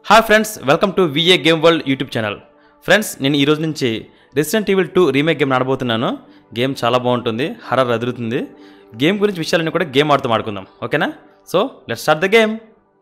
Hi friends welcome to VA game world YouTube channel friends నేను ఈ రోజు నుంచి resident evil two remake game ఆడబోతున్నాను గేమ్ చాలా బాగుంటుంది హర్రర్ అదురుతుంది గేమ్ గురించి విషయాలన్నీ కూడా గేమ్ ఆడుతూ ఆడుకుందాం ఓకేనా so let start the game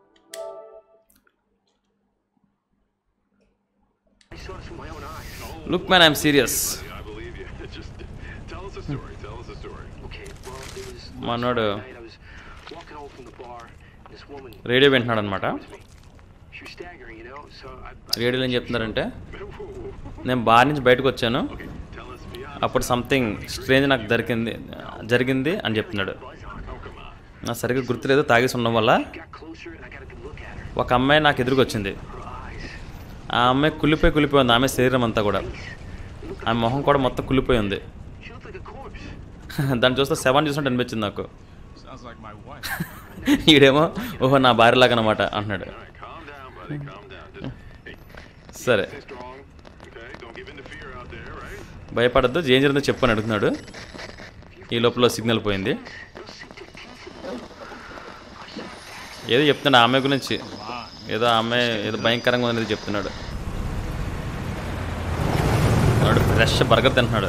I saw this with my own eyes. Look man I'm serious I believe you. Just tell us a story. Tell us a story. Okay, well, it was మనోడు last night I was walking home from the bar, and this woman radio వింటున్నాడు అనమాట towards me. She was staggering, you know, so I, I రేడియోలో ఏం చెప్తున్నారంటే okay, నేను bar నుంచి బయటకు వచ్చాను tell us beyond. అప్పుడు సంథింగ్ స్ట్రేంజ్ నాకు దొరికింది జరిగింది అని చెప్తున్నాడు Oh, come on. నాకు సరిగ్గా గుర్తులేదు తాగేసి ఉండడం వల్ల got closer, and I got a good look at her. ఒక అమ్మాయి నాకు ఎదురుకు వచ్చింది Her eyes. ఆ అమ్మాయి కుళ్ళిపోయి కుళ్ళిపోయి ఉంది ఆమె శరీరం అంతా కూడా ఆమె మొహం కూడా మొత్తం కుళ్ళిపోయి ఉంది She looked like a corpse. దాన్ని చూస్తే సెవెన్ చూసినట్టు అనిపించింది నాకు Sounds like my wife. ఈడేమో ఓహో నా భార్యలాగా అనమాట అంటున్నాడు All right, calm down, buddy. Calm down. Just hey, సరే stay strong. Okay, don't give in to fear out there, right? భయపడద్దు ఏం జరిగిందో చెప్పని అడుగుతున్నాడు ఈ లోపల సిగ్నల్ పోయింది ఏదో చెప్తున్నాడు ఆమె గురించి ఏదో ఆమె ఏదో భయంకరంగా ఉంది చెప్తున్నాడు వాడు ఫ్రెష్ బర్గర్ తింటున్నాడు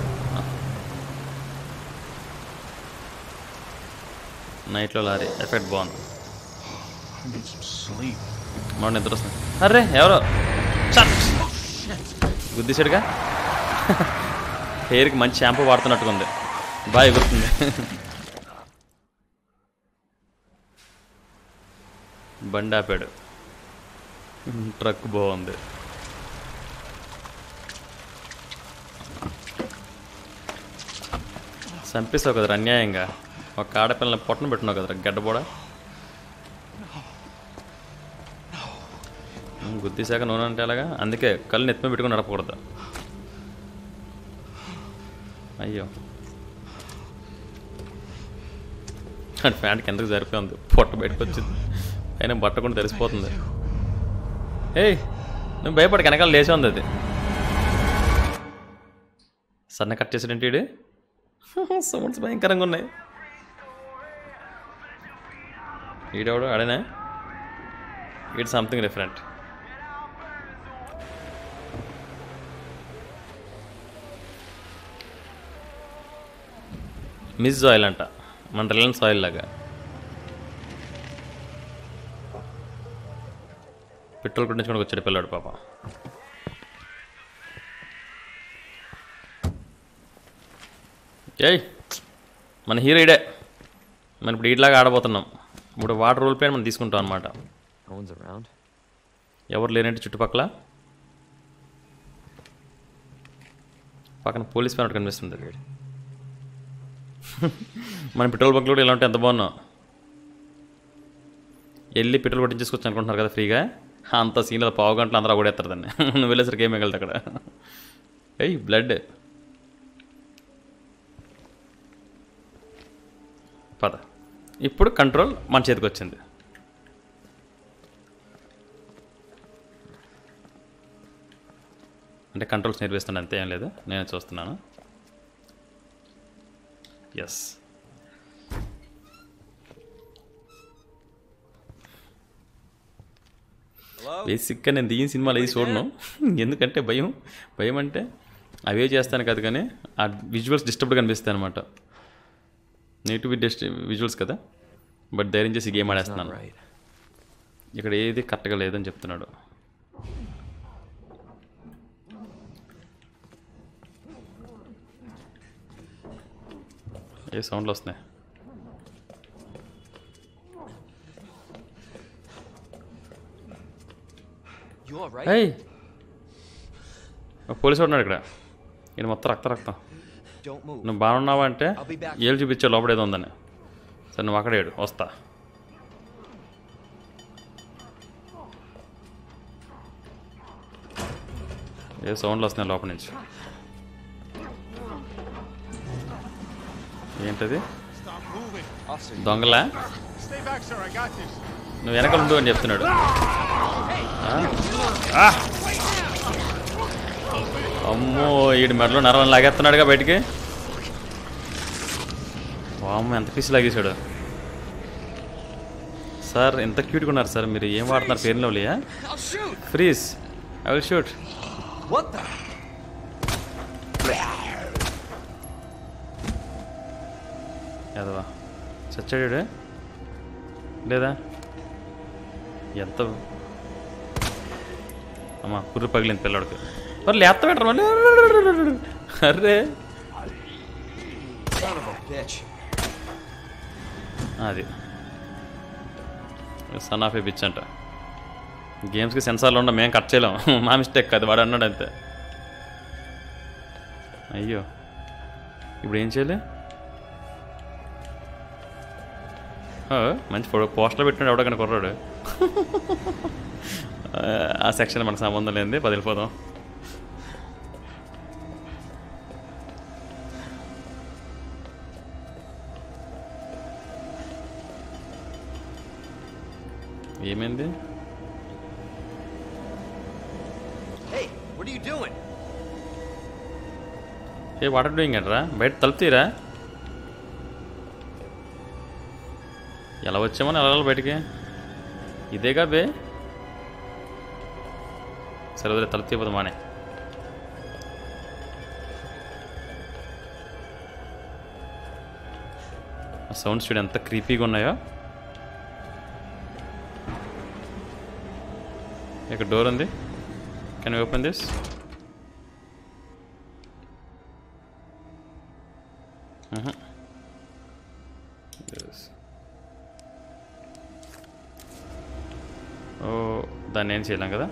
నైట్లో లారీ ఎఫెక్ట్ బాగుంది Need some sleep. మన నిద్ర వస్తుంది అరే ఎవరో చట్ గుద్దేశాడుగా హెయిర్కి మంచి షాంపూ వాడుతున్నట్టుగా ఉంది బాగా ఎగురుతుంది బండి ఆపాడు ట్రక్ బాగుంది చంపేసావు కదరా అన్యాయంగా ఒక ఆడపిల్లని పొట్టను పెట్టినావు కదరా గడ్డబోడ గుద్దేశాక నూనె అంటే అలాగా అందుకే కళ్ళు నెత్తిమే పెట్టుకుని నడపకూడదు అయ్యో అంటే ప్యాంట్ కిందకి సరిపోయింది పొట్ట బయటకు వచ్చింది అయినా బట్ట కూడా తెలిసిపోతుంది ఏయ్ నువ్వు భయపడి వెనకాల లేచి ఉంది అది సన్న కట్ చేసాడంటే ఈడు సౌండ్స్ భయంకరంగా ఉన్నాయి ఈడెవడు ఆడేనా it something different miss oil అంట మన రిలయన్స్ ఆయిల్ లాగా పెట్రోల్ కొట్టించుకొని వచ్చాడు పిల్లాడు పాప ఏయ్ మన హీరో ఇడే మనం ఇప్పుడు ఈట్లాగా ఆడబోతున్నాం ఇప్పుడు వాటర్ రూల్ ప్లేన్ మనం తీసుకుంటాం అనమాట No one's around. ఎవరు లేనంటే చుట్టుపక్కల పక్కన పోలీస్ పైన ఒకటి కనిపిస్తుంది మన పెట్రోల్ బంక్లో కూడా ఇలా ఉంటే ఎంత బాగున్నాం వెళ్ళి పెట్రోల్ కొట్టించేసుకోవచ్చు అనుకుంటున్నారు కదా ఫ్రీగా అంత సీన్ అది పావు గంటలు అందరూ కూడా దాన్ని నువ్వు వెళ్ళేసరికి ఏం మిగలదు అక్కడ ఏయ్ బ్లడ్ పద ఇప్పుడు కంట్రోల్ మన చేతికి వచ్చింది అంటే కంట్రోల్స్ నేర్పిస్తున్నా అంతే ఏం లేదు నేను చూస్తున్నాను ఎస్ బేసిక్గా నేను దిగిన సినిమాలు ఏది చూడను ఎందుకంటే భయం భయం అంటే అవే చేస్తాను కాదు కానీ ఆ విజువల్స్ డిస్టర్బ్డ్ కనిపిస్తాయి అనమాట నెగిటివ్ డిస్ట్ విజువల్స్ కదా బట్ ధైర్యం చేసి గేమ్ ఆడేస్తున్నాను Right. ఇక్కడ ఏది కరెక్ట్గా లేదని చెప్తున్నాడు ఏ సౌండ్లు వస్తున్నాయి You all right? ఏయ్ పోలీసు ఉన్నాడు ఇక్కడ ఈయన మొత్తం రక్త రక్తం Don't move. నువ్వు బాగున్నావా అంటే I'll be back. ఏళ్ళు చూపించే లోపల ఏదో ఉందని సరే నువ్వు అక్కడే ఏడు వస్తా ఏ సౌండ్లు వస్తున్నాయి లోపల నుంచి ఏంటది Stop moving. Officer, దొంగలా Stay back, sir. I got this. నువ్వు వెనకాల ఉండు అని చెప్తున్నాడు ఆ? ఆ! అమ్మో ఈడి మెడలో నరవని లాగేస్తున్నాడుగా బయటికి వామ్మ ఎంత పిసి లాగేశాడు సార్ ఎంత క్యూట్గా ఉన్నారు సార్ మీరు ఏం వాడుతున్నారు పేరు లవ్లీయా freeze I will shoot What the? యాదవా చచ్చాడు లేదా ఎంత అమ్మా కుర్రు పగిలింది పిల్లడికి మరి లేత పెట్టరు మళ్ళీ అర్రే Son of a bitch. అది సన్ ఆఫ్ ఏ బిచ్ అంట గేమ్స్కి సెన్సార్లు ఉండ మేము కట్ చేయలేం మా మిస్టేక్ కాదు వాడు అన్నాడు అంతే అయ్యో ఇప్పుడు ఏం చేయాలి ఆ, మంచి ఫోటో పోస్టర్ పెట్టినాడు ఎవడో కుర్రాడు ఆ, ఆ సెక్షన్ మనకు సంబంధం లేనిది పదిలిపోదాం ఏమైంది Hey, what are you doing? ఏ వాటర్ డూయింగ్ అంటరా బయట తలుపు తీరా ఎలా వచ్చామో ఎలా వెళ్ళాలి బయటికి ఇదేగా బే సరే వదిలే తలుపు తీయపోదు మానే ఆ సౌండ్స్ చూడు ఎంత క్రీపీగా ఉన్నాయో ఇక్కడ డోర్ ఉంది కెన్ ఓపెన్ దిస్ Yes. ఓ దాన్ని ఏం చేయలేం కదా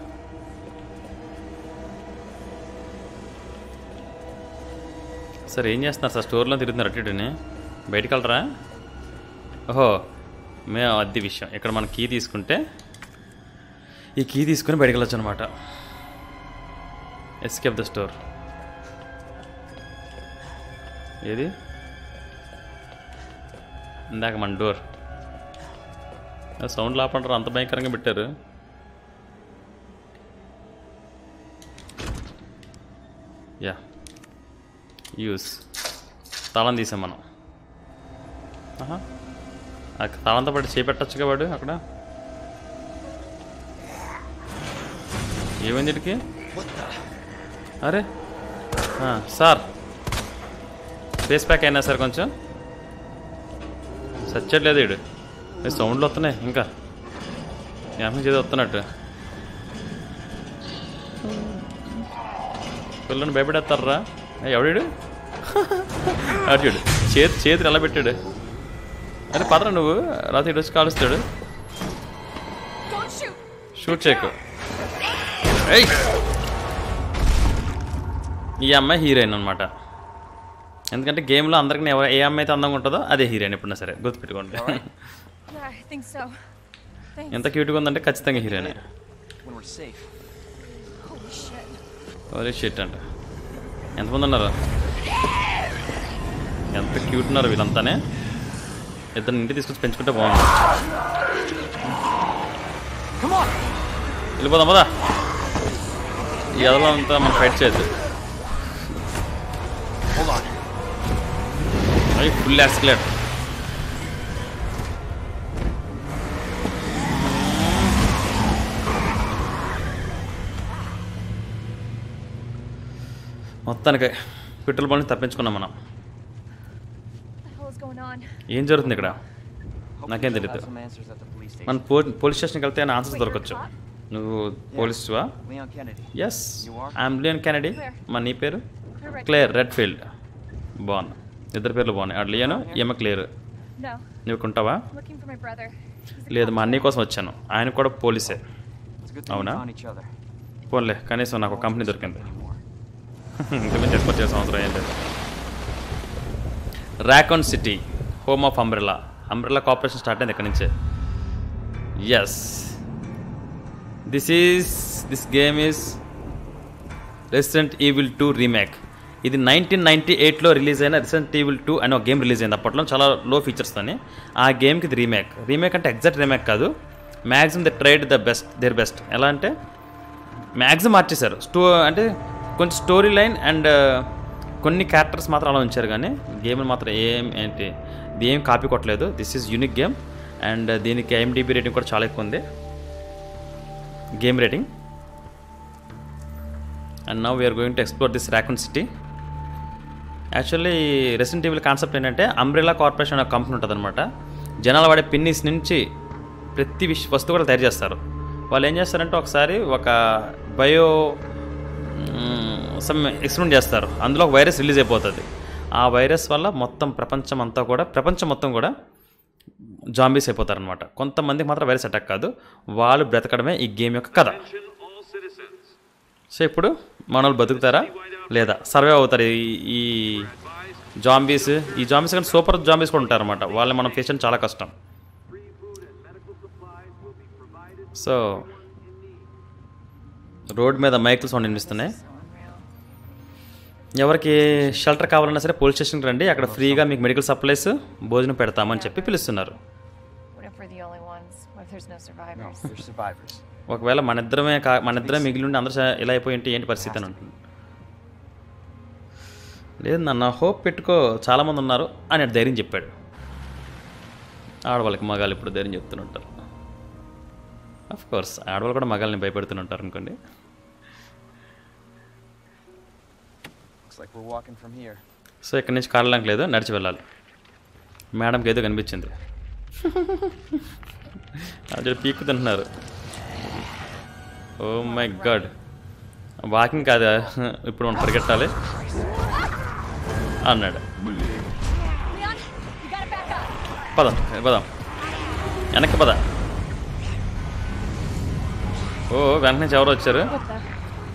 సరే ఏం చేస్తున్నారు సార్ స్టోర్లో తిరుగుతున్నారు అటు ఇటుని బయటికి వెళ్ళరా ఓహో మేము అది విషయం ఇక్కడ మనం కీ తీసుకుంటే ఈ కీ తీసుకుని బయటికి వెళ్ళొచ్చు అనమాట ఎస్కేప్ ద స్టోర్ ఏది ఇందాక మన డోర్ సౌండ్ లాపంటారు అంత భయంకరంగా పెట్టారు యా యూస్ తాళం తీసాం మనం ఆహా ఆ తాళంతో పాటు చేపెట్టచ్చుగా వాడు అక్కడ ఏమైంది వీడికి అరే ఆ, సార్ ఫేస్ ప్యాక్ అయినా సార్ కొంచెం సచ్చట్లేదు వీడు ఏ సౌండ్లు వస్తున్నాయి ఇంకా జ్ఞాపకం చేసి వస్తున్నట్టు పిల్లని భయపడేస్తారా ఎవడాడు అటు చేతి చేతులు ఎలా పెట్టాడు అరే పదరా నువ్వు రాత్రి ఇటు వచ్చి కాలుస్తాడు Don't shoot! షూట్ చేయకు ఏయ్! ఈ అమ్మాయి హీరోయిన్ అనమాట ఎందుకంటే గేమ్లో అందరికీ ఎవరు ఏ అమ్మాయి అయితే అందంగా ఉంటుందో అదే హీరోయిన్ ఎప్పుడైనా సరే గుర్తుపెట్టుకోండి Yeah, I think so. Thanks. ఎంత క్యూట్గా ఉందంటే ఖచ్చితంగా heroine When we're safe. Holy shit. ఓరే షిట్ అంట ఎంతమంది ఉన్నారు ఎంత క్యూట్ ఉన్నారు వీళ్ళంతానే ఇద్దరు ఇంటికి తీసుకొచ్చి పెంచుకుంటే బాగుంది వెళ్ళిపోదాం పదా ఈ ఎదలో అంతా మనం ఫైట్ చేయొద్దు అవి ఫుల్ యాక్సిలేట్ మొత్తానికి పెట్రోల్ బంక్ తప్పించుకున్నాం మనం What the hell is going on? ఏం జరుగుతుంది ఇక్కడ Hope నాకేం you'll తెలీదు have some answers at the police station. మన పో పోలీస్ స్టేషన్కి వెళ్తే ఆన్సర్స్ Wait, you're a దొరకచ్చు cop? నువ్వు పోలీసువా Leon Kennedy. Yes You are? I'm Leon Kennedy Claire. మా నీ పేరు You're right. Clare red field బాగుంది ఇద్దరు పేర్లు బాగున్నాయి అటు లియను ఈమె క్లియర్ No, నువ్వు ఇక్కడ ఉంటావా I'm looking for my brother. He's a లేదు cop మా too. అన్నయ్య కోసం వచ్చాను ఆయన కూడా పోలీసే It's a good thing Oh, we no? found each other. పోన్లే కనీసం నాకు ఒక కంపెనీ దొరికింది Anymore. ఇంతకుమించి ఎక్స్పెక్ట్ చేసిన అవసరం ఏం లేదు Raccoon city home of umbrella umbrella corporation start అయింది ఇక్కడి నుంచే yes this is this game is resident evil two remake ఇది నైన్టీన్ నైన్టీ ఎయిట్లో రిలీజ్ అయిన రెసిడెంట్ ఈవిల్ టూ అనే ఒక గేమ్ రిలీజ్ అయింది అప్పట్లో చాలా లో ఫీచర్స్తోని ఆ గేమ్కి ఇది రీమేక్ రీమేక్ అంటే ఎగ్జాక్ట్ రీమేక్ కాదు maximum the tried the best there best ఎలా అంటే మ్యాక్సిమం మార్చేశారు స్టో అంటే కొంచెం స్టోరీ లైన్ అండ్ కొన్ని క్యారెక్టర్స్ మాత్రం అలా ఉంచారు కానీ గేమ్ మాత్రం ఏం ఏంటి ఇది ఏం కాపీ కొట్టలేదు this is unique game and దీనికి ఐఎండిబి రేటింగ్ కూడా చాలా ఎక్కువ ఉంది game rating and now we're going to explore this Raccoon city actually resident evil concept ఏంటంటే అంబ్రెలా కార్పొరేషన్ అనే కంపెనీ ఉంటుంది అనమాట జనాలు వాడే పిన్నిస్ నుంచి ప్రతి విష వస్తువు కూడా తయారు చేస్తారు వాళ్ళు ఏం చేస్తారంటే ఒకసారి ఒక బయో సమ్ ఎక్స్పెరిమెంట్ చేస్తారు అందులో ఒక వైరస్ రిలీజ్ అయిపోతుంది ఆ వైరస్ వల్ల మొత్తం ప్రపంచం అంతా కూడా ప్రపంచం మొత్తం కూడా జాంబీస్ అయిపోతారనమాట కొంతమందికి మాత్రం వైరస్ అటాక్ కాదు వాళ్ళు బ్రతకడమే ఈ గేమ్ యొక్క కథ సో ఇప్పుడు మనోళ్ళు బతుకుతారా లేదా సర్వే అవుతారు ఈ- ఈ జాంబీస్ ఈ జాంబీస్ కానీ సూపర్ జాంబీస్ కూడా ఉంటారన్నమాట వాళ్ళని మనం ఫేస్ చేయడం చాలా కష్టం సో రోడ్ మీద మైకులు సౌండ్ వినిపిస్తున్నాయి ఎవరికి షెల్టర్ కావాలన్నా సరే పోలీస్ స్టేషన్కి రండి అక్కడ ఫ్రీగా మీకు మెడికల్ సప్లైస్ భోజనం పెడతామని చెప్పి పిలుస్తున్నారు What if we're the only ones? What if there's no survivors? They're survivors. ఒకవేళ మన ఇద్దరమే కా మన ఇద్దరే మిగిలి ఉండి అందరూ స- ఇలా అయిపోయి ఉంటే ఏంటి పరిస్థితి అని ఉంటుంది లేదు నాన్న హోప్ పెట్టుకో చాలామంది ఉన్నారు అని అటు ధైర్యం చెప్పాడు ఆడవాళ్ళకి మగాళ్ళు ఇప్పుడు ధైర్యం చెప్తుంటారు అఫ్ కోర్స్ ఆడవాళ్ళు కూడా మగాళ్ళని భయపెడుతుంటారు అనుకోండి Looks like we're walking from here. So ఇక్కడి నుంచి కాళ్ళడానికి లేదు నడిచి వెళ్ళాలి మేడంకి ఏదో కనిపించింది అది పీక్కు తింటున్నారు ఓ మై గాడ్ వాకింగ్ కాదా ఇప్పుడు మనం పరిగెట్టాలి అన్నాడు Leon, you gotta back up. పదం పదం వెనక్కి పద ఓ వెనక నుంచి ఎవరు వచ్చారు What the?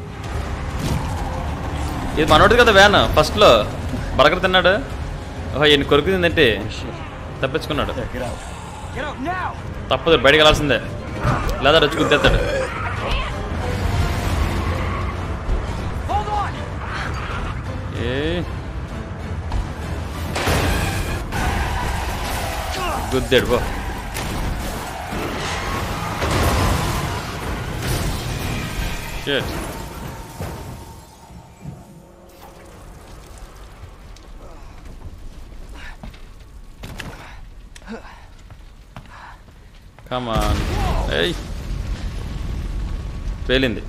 ఇది మనోడిది కదా వ్యాన్ ఫస్ట్లో బరకర తిన్నాడు ఓహో ఈయన కొరుకు తిందంటే తప్పించుకున్నాడు Get out now! తప్పదు బయటికి వెళ్ళాల్సిందే లేదా వచ్చి గుర్తెత్తాడు Hold on! ఏ గుద్దాడు పో Shit. Come on. ఏయ్ పేలింది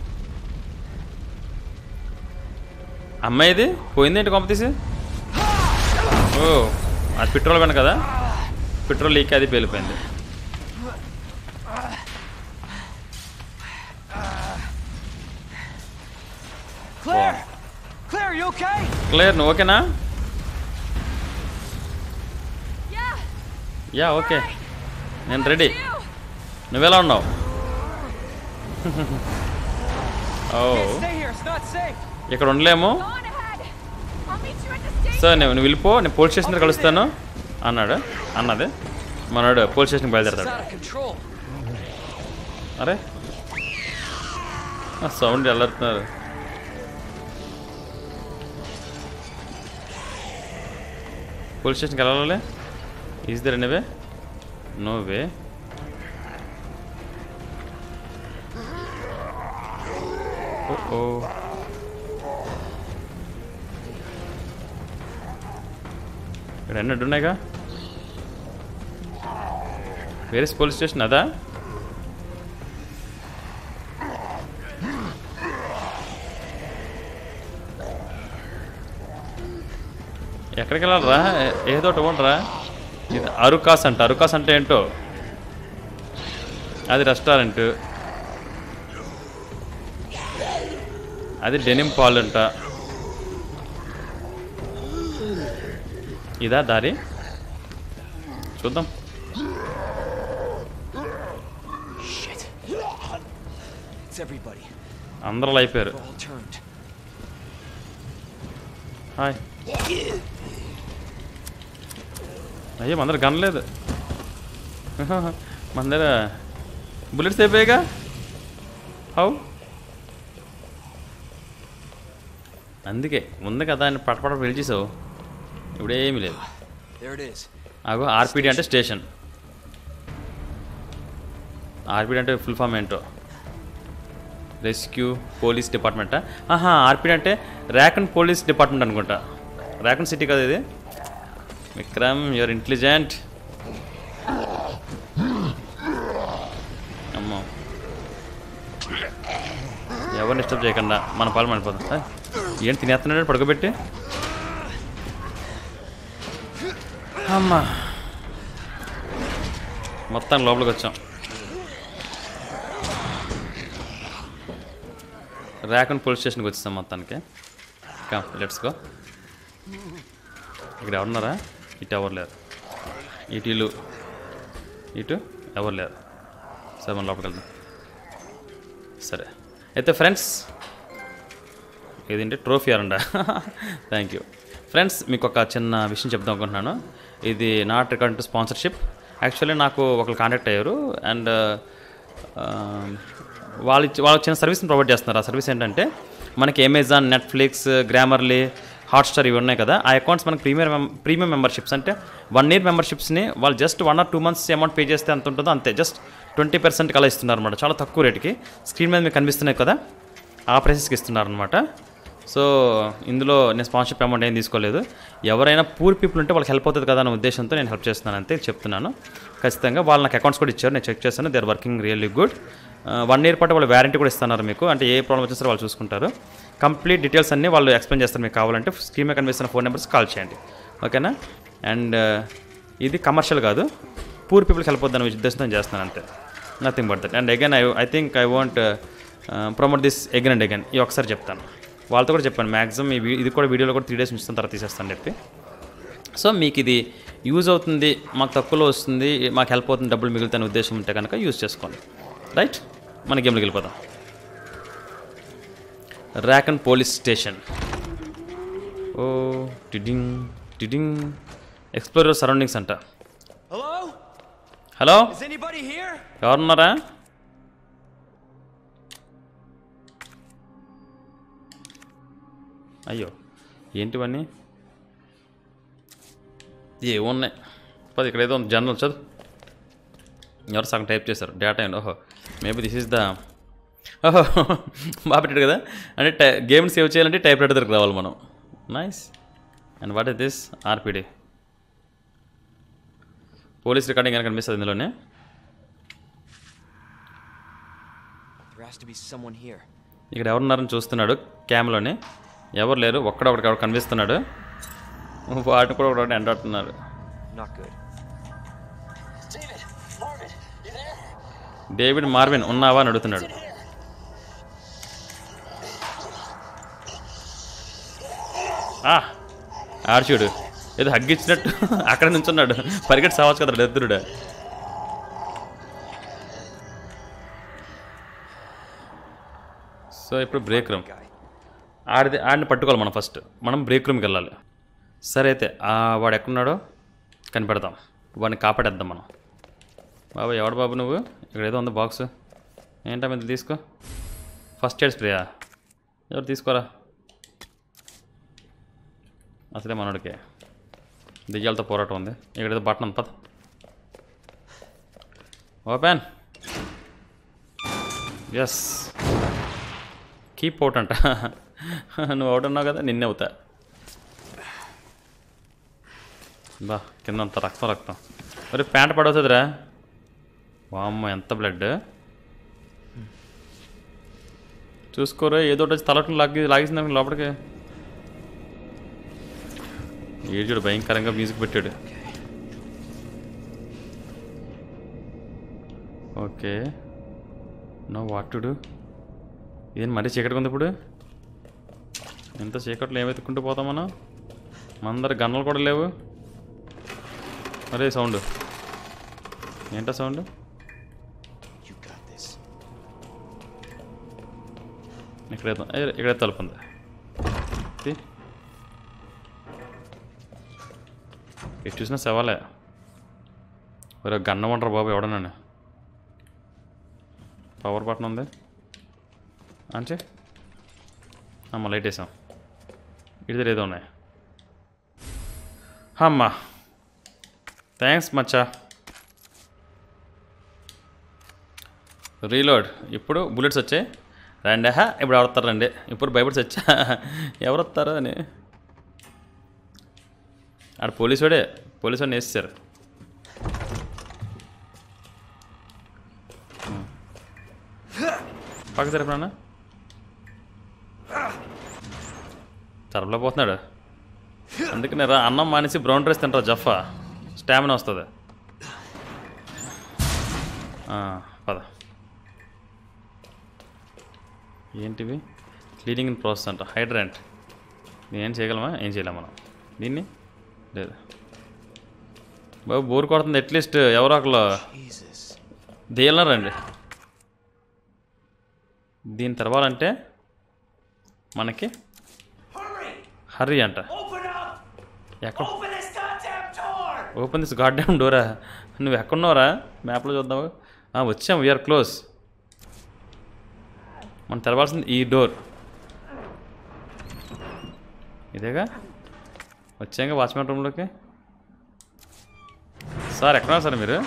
అమ్మాయిది పోయిందేంటి కొంప తీసి ఓ అది పెట్రోల్ వెన కదా పెట్రోల్ లీక్ అది పేలిపోయింది Claire! Claire, you okay? Claire నువ్వు ఓకేనా Yeah. Yeah okay alright. నేను రెడీ You. నువ్వెలా ఉన్నావు ఓ Stay here, it's not safe. ఇక్కడ ఉండలేము Go on ahead. I'll meet you at the station. So నేను నువ్వు వెళ్ళిపో నేను పోలీస్ స్టేషన్ దగ్గర కలుస్తాను అన్నాడు అన్నది మనోడు పోలీస్ స్టేషన్కి It's బయలుదేరతాడు out of control. అరే ఆ సౌండ్ వెళ్ళరుతున్నారు పోలీస్ స్టేషన్కి వెళ్ళాలి is there anyway no way ఓ ఇక్కడ అన్నీ ఉన్నాయిగా వేరే పోలీస్ స్టేషన్ అదా ఎక్కడికి వెళ్ళాలరా ఏ- ఏదో ఒకటి ఇవ్వండిరా ఇది అరుకాస్ అంట అరుకాస్ అంటే ఏంటో అది రెస్టారెంట్ అది డెనిమ్ పాల్ అంట ఇదా దారి చూద్దాం Shit. It's everybody. అందరూ అలా అయిపోయారు They're all turned. హాయ్ అయ్యో మన దగ్గర గన్ లేదు మన దగ్గర బుల్లెట్స్ అయిపోయాయిగా హౌ అందుకే ఉంది కదా అని పటపట పిలిచేసావు ఇప్పుడేమీ లేదు There it is. అగో ఆర్పిడి అంటే స్టేషన్ ఆర్పిడి అంటే ఫుల్ ఫామ్ ఏంటో రెస్క్యూ పోలీస్ డిపార్ట్మెంటా ఆహా ఆర్పిడి అంటే ర్యాకన్ పోలీస్ డిపార్ట్మెంట్ అనుకుంటా ర్యాకన్ సిటీ కదా ఇది విక్రమ్ యువర్ ఇంటెలిజెంట్ ఎవరిని డిస్టర్బ్ చేయకుండా మన పాలు మడిపోతాం ఆ, ఏంటి తినేస్తున్నాడు పడుకోబెట్టి అమ్మా మొత్తం లోపలికి వచ్చాం ర్యాకన్ పోలీస్ స్టేషన్కి వచ్చేసాం మొత్తానికి కమ్ లెట్స్ గో ఇక్కడ ఎవరున్నారా ఇటు ఎవరు లేరు ఇటు ఇల్లు ఇటు ఎవరు లేరు సరే మనం లోపలికి వెళ్దాం సరే అయితే ఫ్రెండ్స్ ఇదేంటి ట్రోఫీ అరండా థ్యాంక్ యూ ఫ్రెండ్స్ మీకు ఒక చిన్న విషయం చెప్దాం అనుకుంటున్నాను ఇది not record to sponsorship actually నాకు ఒకరు కాంటాక్ట్ అయ్యారు అండ్ వాళ్ళు ఇచ్చి- వాళ్ళు చిన్న సర్వీస్ని ప్రొవైడ్ చేస్తున్నారు ఆ సర్వీస్ ఏంటంటే మనకి అమెజాన్ నెట్ఫ్లిక్స్ గ్రామర్లీ హాట్స్టార్ ఇవి ఉన్నాయి కదా ఆ అకౌంట్స్ మనకి ప్రీమియం ప్రీమియం మెంబర్షిప్స్ అంటే వన్ ఇయర్ మెంబర్షిప్స్ని వాళ్ళు just one or two months amount pay చేస్తే ఎంత ఉంటుందో అంతే జస్ట్ ట్వంటీ పర్సెంట్కి అలా ఇస్తున్నారు అనమాట చాలా తక్కువ రేటుకి స్క్రీన్ మీద మీకు కనిపిస్తున్నాయి కదా ఆ ప్రైసెస్కి ఇస్తున్నారు అనమాట సో ఇందులో నేను స్పాన్సర్షిప్ అమౌంట్ ఏం తీసుకోలేదు ఎవరైనా పూర్ పీపుల్ ఉంటే వాళ్ళకి హెల్ప్ అవుతుంది కదా అనే ఉద్దేశంతో నేను హెల్ప్ చేస్తున్నాను అంతే చెప్తున్నాను ఖచ్చితంగా వాళ్ళు నాకు అకౌంట్స్ కూడా ఇచ్చారు నేను చెక్ చేస్తాను they are working really good one year పాటు వాళ్ళు వ్యారంటీ కూడా ఇస్తున్నారు మీకు అంటే ఏ ప్రాబ్లం వచ్చినా సరే వాళ్ళు చూసుకుంటారు కంప్లీట్ డీటెయిల్స్ అన్నీ వాళ్ళు ఎక్స్ప్లెయిన్ చేస్తారు మీకు కావాలంటే స్క్రీన్ మీద కనిపిస్తున్న ఫోన్ నెంబర్స్ కాల్ చేయండి ఓకేనా అండ్ ఇది కమర్షియల్ కాదు పూర్ పీపుల్కి హెల్ప్ అవుతుందనే ఉద్దేశంతో నేను చేస్తున్నాను అంతే nothing but that and again I I think I want promote this again and again ఈ ఒకసారి చెప్తాను వాళ్ళతో కూడా చెప్పాను మ్యాక్సిమం ఈ వీ- ఇది కూడా వీడియోలో కూడా త్రీ డేస్ ఉంచుతాను తర్వాత తీసేస్తాను చెప్పి సో మీకు ఇది యూజ్ అవుతుంది మాకు తక్కువలో వస్తుంది మాకు హెల్ప్ అవుతుంది డబ్బులు మిగులుతానే ఉద్దేశం ఉంటే కనుక యూజ్ చేసుకోండి రైట్ మన గేమ్లోకి వెళ్ళిపోదాం ర్యాకన్ పోలీస్ స్టేషన్ ఓ టిడింగ్ టిడింగ్ ఎక్స్ప్లోరర్ సరౌండింగ్స్ అంట Hello? Hello Is anybody here? ఎవరున్నారా అయ్యో ఏంటివన్నీ ఏమున్నాయి పది ఇక్కడ ఏదో ఉంది జనరల్ చదువు ఎవరు సగం టైప్ చేశారు డేటా అండి ఓహో మేబీ దిస్ ఈస్ ద ఓహో బాగా పెట్టాడు కదా అంటే టై గేమ్ని సేవ్ చేయాలంటే టైప్ రైటర్ దగ్గరికి రావాలి మనం nice and what is this RPD police recording కనుక కనిపిస్తుంది ఇందులోనే There has to be someone here. ఇక్కడ ఎవరున్నారని చూస్తున్నాడు క్యామ్లోనే ఎవరు లేరు ఒక్కడొకడికి ఎవరు కనిపిస్తున్నాడు వాటిని కూడా ఒకటి ఎండాడుతున్నారు Not good. డేవిడ్ మార్విన్ ఉన్నావా అని అడుగుతున్నాడు ఆ, ఆడు చూడు ఏదో హగ్గిచ్చినట్టు అక్కడ నుంచున్నాడు పరిగెట్టి సావచ్చు కదా దరిద్రుడు సో ఇప్పుడు బ్రేక్ రూమ్ Guy. ఆడిది ఆడిని పట్టుకోవాలి మనం ఫస్ట్ మనం బ్రేక్ రూమ్కి వెళ్ళాలి సరే అయితే ఆ వాడు ఎక్కడున్నాడో కనిపెడదాం వాడిని కాపాడేద్దాం మనం బాబు ఎవడు బాబు నువ్వు ఇక్కడ ఏదో ఉంది బాక్స్ ఏంటా మీద తీసుకో ఫస్ట్ ఎయిడ్ స్ప్రేయా ఎవరు తీసుకోరా అసలే మనోడికి దెయ్యాలతో పోరాటం ఉంది ఇక్కడ ఏదో బట్టన్ ఉంది పద ఓపెన్ ఎస్ కీప్ అవుట్ అంట నువ్వు అవుట్ ఉన్నావు కదా నిన్నే అవుతా బా కింద అంత రక్తం రక్తం మరి ప్యాంట్ పడవుతుందిరా వామ్మ ఎంత బ్లడ్ చూసుకోరా ఏదో ఒకటి వచ్చి తలటం లాగి లాగేసింది లోపలికి ఏడుచుడు భయంకరంగా మ్యూజిక్ పెట్టాడు ఓకే నో వాటుడు ఏం మరీ చీకటిగా ఉంది ఇప్పుడు ఎంత చీకట్లో ఏం వెతుక్కుంటూ పోతాం మనం మందర గన్నలు కూడా లేవు అరే సౌండ్ ఏంటా సౌండ్ You got this. ఇక్కడ ఇక్కడ తలుపు ఉంది తీ. ఎటు చూసినా సెవాలే ఒరే గన్నం ఉంటారు బాబు ఎవడనండి పవర్ బటన్ ఉంది అంటే అమ్మ లైట్ వేసాం ఇటు దగ్గర ఏదో ఉన్నాయి అమ్మా థ్యాంక్స్ మచ్చా రీలోడ్ ఇప్పుడు బుల్లెట్స్ వచ్చాయి రండి హా ఇప్పుడు ఎవరు వస్తారు రండి ఇప్పుడు భయపడి వచ్చా ఎవరు వస్తారు అని ఆడ పోలీసు వాడే పోలీసు వాడిని వేసేసారు పక్క జరపనా తరపలేకపోతున్నాడు అందుకనే రా అన్నం మానేసి బ్రౌన్ రైస్ తింటారా జఫా స్టామినా వస్తుంది ఆ, పద ఏంటివి క్లీనింగ్ ఇన్ ప్రాసెస్ అంట హైడ్రెంట్ ఏం చేయగలమా ఏం చేయలేం మనం దీన్ని లేదు బాబు బోర్ కొడుతుంది అట్లీస్ట్ ఎవరో ఒకళ్ళు Jesus. రండి దీని తర్వాలంటే మనకి హర్రీ అంట ఎక్కడ ఓపెన్ దిస్ గాడ్ డ్యామ్ డోరా నువ్వు ఎక్కడున్నావురా మ్యాప్లో చూద్దాము ఆ, వచ్చాం వీఆర్ క్లోజ్ మనం తెరవాల్సింది ఈ డోర్ ఇదేగా వచ్చాక వాచ్మెన్ రూమ్లోకి సార్ ఎక్కడున్నారు సార్ మీరు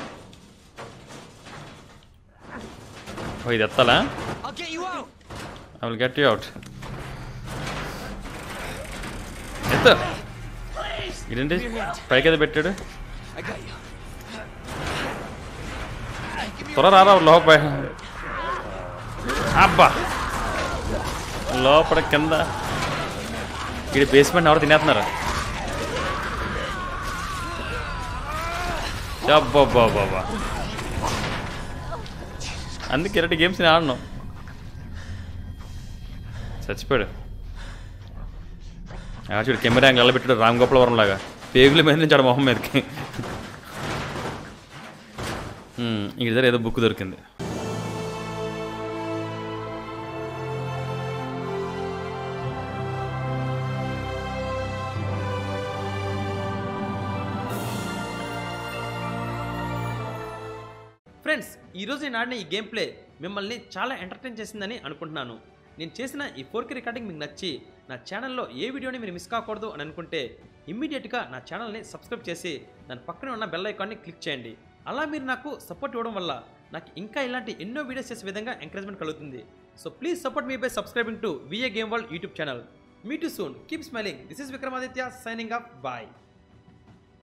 ఓ ఇది ఎత్తాలా I'll get you out. I will get you out ఎత్త ఇదేంటి పైకి ఏదో పెట్టాడు I got you. త్వర రారా లోపల అబ్బా లోపల కింద ఇది బేస్మెంట్ ఎవరు తినేస్తున్నారు అబ్బా బాబా అందుకే ఇలాంటి గేమ్స్ నేను ఆడను చచ్చిపోయాడు ఆ చూడు కెమెరా యాంగిల్ పెట్టాడు రామ్ గోపాలవరం లాగా పేగుల మీద నుంచి ఆడ మొహం మీదకి ఇంక దగ్గర ఏదో బుక్ దొరికింది ఫ్రెండ్స్ ఈరోజు నేను ఆడిన ఈ గేమ్ ప్లే మిమ్మల్ని చాలా ఎంటర్టైన్ చేసిందని అనుకుంటున్నాను నేను చేసిన ఈ ఫోర్ కే రికార్డింగ్ మీకు నచ్చి నా ఛానల్లో ఏ వీడియోని మీరు మిస్ కాకూడదు అని అనుకుంటే ఇమ్మీడియట్గా నా ఛానల్ని సబ్స్క్రైబ్ చేసి దాని పక్కనే ఉన్న బెల్ ఐకాన్ని క్లిక్ చేయండి అలా మీరు నాకు సపోర్ట్ ఇవ్వడం వల్ల నాకు ఇంకా ఇలాంటి ఎన్నో వీడియోస్ చేసే విధంగా ఎంకరేజ్మెంట్ కలుగుతుంది so please support me by subscribing to VA game world YouTube channel me to soon keep smiling this is Vikramaditya signing off bye